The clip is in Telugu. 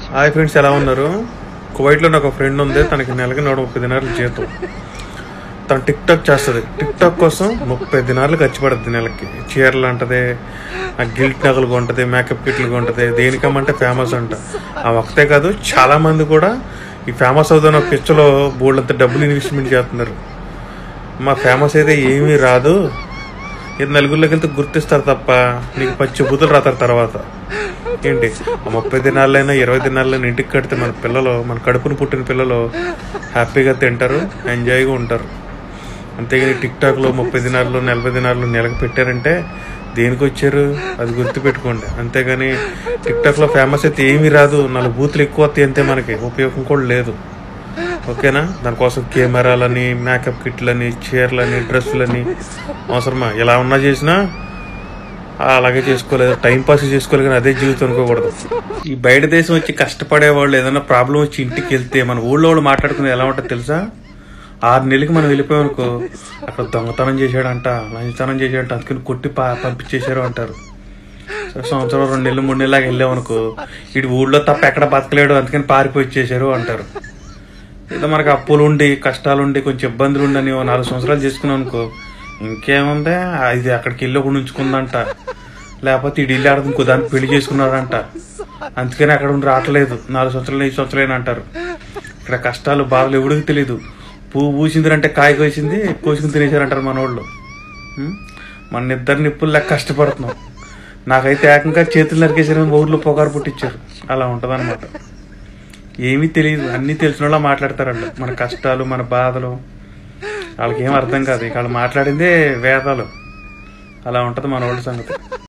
హాయ్ ఫ్రెండ్స్ ఎలా ఉన్నారు కువైట్లో నాకు ఒక ఫ్రెండ్ ఉంది తనకి నెలకి నూట ముప్పై దినాలు జీతం తను టిక్ టాక్ చేస్తుంది టిక్ టాక్ కోసం ముప్పై దినాలు ఖర్చు పడుతుంది నెలకి చీరలు అంటది ఆ గిల్ట్ నగలు కొంటది మేకప్ కిట్లు కొంటది దేనికమ్మంటే ఫేమస్ అంట ఆ ఒక్కతే కాదు చాలా మంది కూడా ఈ ఫేమస్ అవుతున్న పిచ్చలో బోళ్ళంత డబ్బులు ఇన్వెస్ట్మెంట్ చేస్తున్నారు మా ఫేమస్ అయితే ఏమీ రాదు ఇది నలుగురిలోకి వెళ్తే గుర్తిస్తారు తప్ప నీకు పచ్చి బుద్ధులు రాతారు తర్వాత ఏంటి ఆ ముప్పై దినాలైనా ఇరవై దినాలైనా ఇంటికి కడితే మన పిల్లలు మన కడుపును పుట్టిన పిల్లలు హ్యాపీగా తింటారు ఎంజాయ్గా ఉంటారు అంతేగాని టిక్ టాక్లో ముప్పై దినాలు నలభై దినాలు నెలకు పెట్టారంటే దేనికి వచ్చారు అది గుర్తుపెట్టుకోండి అంతేగాని టిక్ టాక్లో ఫేమస్ అయితే ఏమీ రాదు నాలుగు బూతులు ఎక్కువ వస్తాయి అంతే మనకి ఉపయోగం కూడా లేదు ఓకేనా దానికోసం కెమెరాలని మేకప్ కిట్లని చీరలని డ్రెస్సులని అవసరమా ఎలా ఉన్నా చేసినా అలాగే చేసుకోలేదు టైం పాస్ చేసుకోవాలి కానీ అదే జీవితం అనుకోకూడదు ఈ బయట దేశం వచ్చి కష్టపడే వాళ్ళు ఏదైనా ప్రాబ్లం వచ్చి ఇంటికి వెళ్తే మన ఊళ్ళో వాళ్ళు మాట్లాడుకునేది ఎలా ఉంటుందో తెలుసా ఆరు నెలలకి మనం వెళ్ళిపోయామనుకో అక్కడ దొంగతనం చేశాడంట లంచతనం చేశాడంట అందుకని కొట్టి పా పంపించేశారు అంటారు సరే, సంవత్సరం రెండు నెలలు మూడు నెలలు వెళ్ళామనుకో ఇటు ఊళ్ళో తప్ప ఎక్కడ బతకలేడు అందుకని పారిపోయి వచ్చేసారు అంటారు ఏదో మనకు అప్పులు ఉండి కష్టాలు ఉండి కొంచెం ఇబ్బందులు ఉండని ఓ నాలుగు సంవత్సరాలు చేసుకున్నాం అనుకో ఇంకేముంది ఆ, ఇది అక్కడికి వెళ్ళి ఒకటి ఉంచుకుందంట లేకపోతే ఇటు ఇల్లు ఆడదు ఇంకో దాన్ని పెళ్లి చేసుకున్నాడంట అందుకని అక్కడ ఉండి రావట్లేదు నాలుగు సంవత్సరాలు ఐదు సంవత్సరాలు అంటారు ఇక్కడ కష్టాలు బాధలు ఎవడికి తెలియదు పువ్వు పూసిందంటే కాయ కోసింది కోసుకుని తినేసారంటారు మన వాళ్ళు ఉం? మన ఇద్దరు నిప్పుల్లా కష్టపడుతున్నాం నాకైతే ఏకంగా చేతులు నరికేసారు ఊర్లో పొగారు పుట్టించారు అలా ఉంటదన్నమాట ఏమీ తెలియదు అన్నీ తెలిసిన వాళ్ళ మాట్లాడతారంట మన కష్టాలు మన బాధలు వాళ్ళకి ఏం అర్థం కాదు ఇక వాళ్ళు మాట్లాడిందే వేదాలు అలా ఉంటది మన వాళ్ళ సంగతి